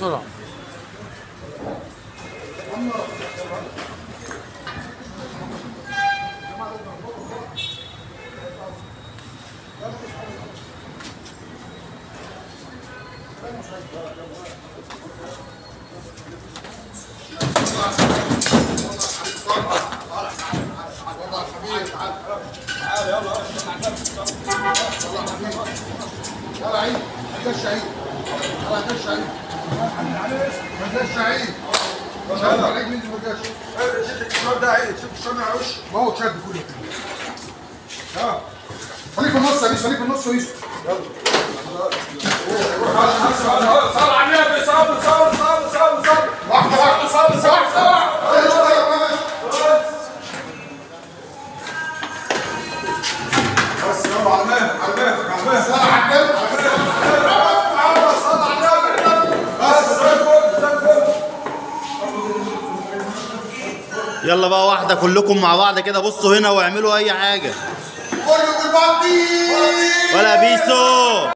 بسرعه يلا عيد هداش شهيد يلا هداش شهيد هداش شهيد مش عارف عليك مين اللي هداش الشراب ده عيد شوف الشراب على وشه ما هو شد كله ها خليك في النص يا بيس خليك في النص يا يوسف صل على النبي صل صل صل صل صل واحده واحده صل صل صل بس يلا على المهل على المهل على المهل صل على النبي صل على النبي بس زي الفل زي الفل يلا بقى واحدة كلكم مع بعض كده بصوا هنا واعملوا أي حاجة كله بالبطيء ولا بيسو